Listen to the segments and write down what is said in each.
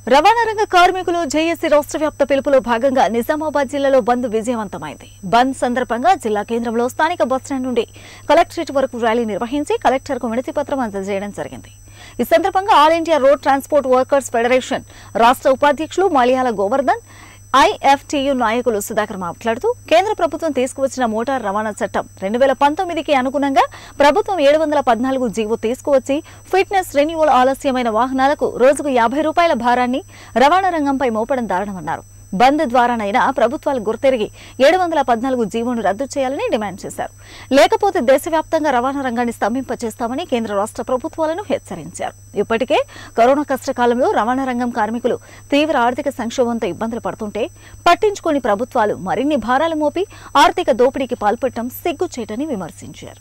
రవాణా రంగ కార్మికులు జేఏసీ రాష్ట్ర వ్యాప్త పిలుపులో భాగంగా నిజామాబాద్ జిల్లాలో బంద్ విజయవంతమైంది బంద్ సందర్భంగా జిల్లా కేంద్రంలో స్థానిక బస్టాండ్ నుండి కలెక్టరేట్ వరకు ర్యాలీ నిర్వహించి కలెక్టర్కు వినతి పత్రం అందజేయడం జరిగింది ఈ సందర్భంగా all India road transport workers federation రాష్ట్ర ఉపాధ్యక్షులు మలయాళ గోవర్ధన్ ఐఎఫ్టియు నాయకులు సుధాకర్ మాట్లాడుతూ కేంద్ర ప్రభుత్వం తీసుకువచ్చిన మోటార్ రవాణా చట్టం రెండు వేల పంతొమ్మిదికి అనుగుణంగా ప్రభుత్వం ఏడు వందల పద్నాలుగు జీవో తీసుకువచ్చి ఫిట్నెస్ రెన్యువల్ ఆలస్యమైన వాహనాలకు రోజుకు యాభై రూపాయల భారాన్ని రవాణా రంగంపై మోపడం దారుణమన్నారు బంద్ ద్వారానైనా ప్రభుత్వాలు గుర్తెరిగి ఏడు వందల పద్నాలుగు జీవోను రద్దు చేయాలని డిమాండ్ చేశారు లేకపోతే దేశవ్యాప్తంగా రవాణా రంగాన్ని స్తంభింపచేస్తామని కేంద్ర రాష్ట్ర ప్రభుత్వాలను హెచ్చరించారు ఇప్పటికే కరోనా కష్టకాలంలో రవాణా రంగం కార్మికులు తీవ్ర ఆర్థిక సంక్షోభంతో ఇబ్బందులు పడుతుంటే పట్టించుకోని ప్రభుత్వాలు మరిన్ని భారాలు మోపి ఆర్థిక దోపిడీకి పాల్పడటం సిగ్గుచేటని విమర్శించారు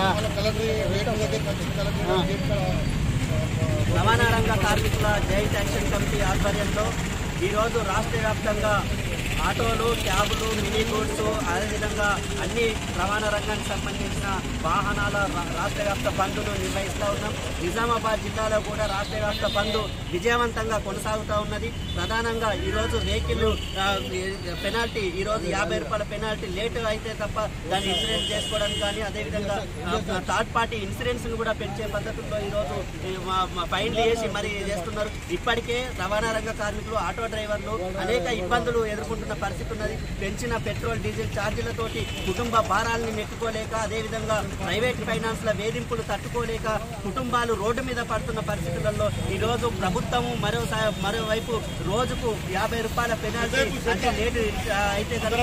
రవాణా రంగ కార్మికుల జాయింట్ యాక్షన్ కమిటీ ఆధ్వర్యంలో ఈరోజు రాష్ట్ర వ్యాప్తంగా ఆటోలు క్యాబులు మినీ గూడ్స్ అదేవిధంగా అన్ని రవాణా రంగానికి సంబంధించిన వాహనాల రా- రాష్ట్ర వ్యాప్త బంద్ను నిర్వహిస్తూ ఉన్నాం నిజామాబాద్ జిల్లాలో కూడా రాష్ట్ర వ్యాప్త బంద్ విజయవంతంగా కొనసాగుతూ ఉన్నది ప్రధానంగా ఈరోజు వెహికల్ పెనాల్టీ ఈరోజు యాభై రూపాయల పెనాల్టీ లేట్ అయితే తప్ప దాన్ని ఇన్సూరెన్స్ చేసుకోవడానికి కానీ అదేవిధంగా థర్డ్ పార్టీ ఇన్సూరెన్స్ కూడా పెంచే పద్ధతుల్లో ఈరోజు ఈ మా- మా ఫైన్లు వేసి మరి చేస్తున్నారు ఇప్పటికే రవాణా రంగ కార్మికులు ఆటో డ్రైవర్లు అనేక ఇబ్బందులు ఎదుర్కొంటున్న పరిస్థితి ఉన్నది పెంచిన పెట్రోల్ డీజిల్ ఛార్జీలతోటి కుటుంబ భారాలని నెట్టుకోలేక అదేవిధంగా ప్రైవేట్ ఫైనాన్స్ల వేధింపులు తట్టుకోలేక కుటుంబాలు రోడ్డు మీద పడుతున్న పరిస్థితులలో ఈ రోజు ప్రభుత్వము మరో మరోవైపు రోజుకు యాభై రూపాయల పెనాల్టీ అంటే లేటు ఆ, అయితే కనుక